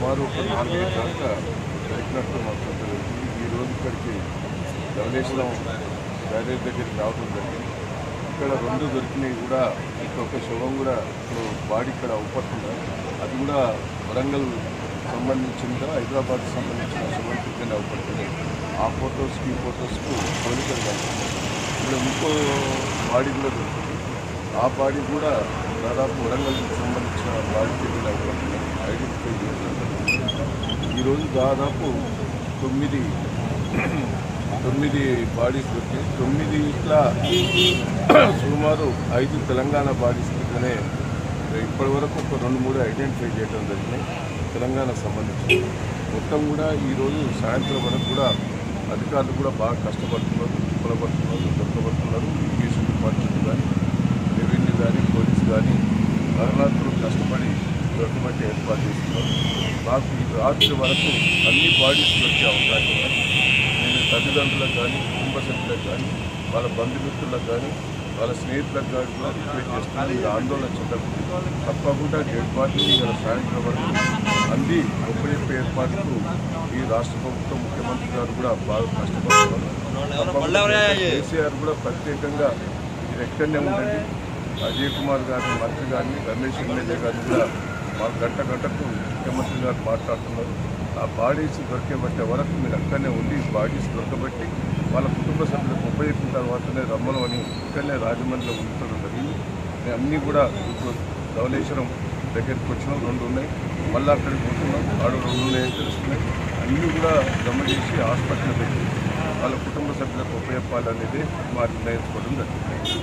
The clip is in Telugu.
సుమారు ఒక నాలుగైదు దాకా దొరికినట్టు మాకు కొంత తెలిసింది ఈ రోజు ఇక్కడికి ధవళేశ్వరం బ్యారేజ్ దగ్గరికి రావడం జరిగింది ఇక్కడ రెండు దొరికినాయి కూడా ఇంకొక శవం కూడా ఇప్పుడు బాడీ ఇక్కడ అవుపడుతుంది అది కూడా వరంగల్ సంబంధించిందా హైదరాబాద్ సంబంధించిన శవం ఇక్కడ అవుపడుతుంది ఆ ఫొటోస్కి ఈ ఫొటోస్కు పోలీసులు కలుగుతుంది ఇప్పుడు ఇంకో బాడీ కూడా దొరుకుతుంది ఆ బాడీ కూడా దాదాపు వరంగల్కి సంబంధించిన బాడీ కింద అవుపడుతుంది ఐడెంటిఫై చేస్తున్నారు ఈరోజు దాదాపు తొమ్మిది తొమ్మిది బాడీస్ దొరికాయి తొమ్మిది ఇట్లా సుమారు ఐదు తెలంగాణ బాడీస్ కిందనే ఇప్పటి వరకు ఒక రెండు మూడు ఐడెంటిఫై చేయడం జరిగినాయి తెలంగాణకు సంబంధించి మొత్తం కూడా ఈరోజు సాయంత్రం వరకు కూడా అధికారులు కూడా బాగా కష్టపడుతున్నారు కులపడుతున్నారు దొరకబడుతున్నారు ఇరిగేషన్ డిపార్ట్మెంట్ కానీ రెవెన్యూ కానీ పోలీస్ కానీ మరణార్థులు కష్టపడి దొరకబట్టి ఏర్పాటు చేస్తున్నారు మాకు ఈ రాత్రి వరకు అన్ని బాడీస్ దొరికే అవకాశం ఉంది నేను తల్లిదండ్రులకు కానీ కుటుంబ సభ్యులకు కానీ వాళ్ళ బంధుమిత్రులకు కానీ వాళ్ళ స్నేహితులకు కానీ కూడా రిక్వెస్ట్ చేస్తున్నాను మీరు ఆందోళన చెందకుండా తప్పకుండా డెడ్ బాడీని ఇలా సాయంత్రం వరకు అంది ఒప్పజెప్పే ఏర్పాటుకు ఈ రాష్ట్ర ప్రభుత్వం ముఖ్యమంత్రి గారు కూడా బాగా కష్టపడుతున్నారు తప్పకుండా కేసీఆర్ కూడా ప్రత్యేకంగా మీరు ఎక్కడనే ఉండండి అజయ్ కుమార్ గారిని మంత్రి గారిని రమేష్ ఎమ్మెల్యే గారిని కూడా మా గంట గంటకు ముఖ్యమంత్రి గారు మాట్లాడుతున్నారు ఆ బాడీస్ దొరికేబట్టే వరకు మీరు అక్కడనే ఉండి బాడీస్ దొరకబట్టి వాళ్ళ కుటుంబ సభ్యులకు ఉపయోగించిన తర్వాతనే రమ్మను అని ఇక్కడనే రాజమండ్రిలో ఉంచడం జరిగింది మేము అన్నీ కూడా ఇప్పుడు ధవళేశ్వరం దగ్గరికి వచ్చినాం రెండు ఉన్నాయి మళ్ళీ అక్కడికి పోతున్నాం ఆడు రెండు ఉన్నాయని తెలుస్తున్నాయి అన్నీ కూడా జమ చేసి హాస్పిటల్ పెట్టి వాళ్ళ కుటుంబ సభ్యులకు ఉపయోగపాలనేది మా నిర్ణయించుకోవడం జరిగింది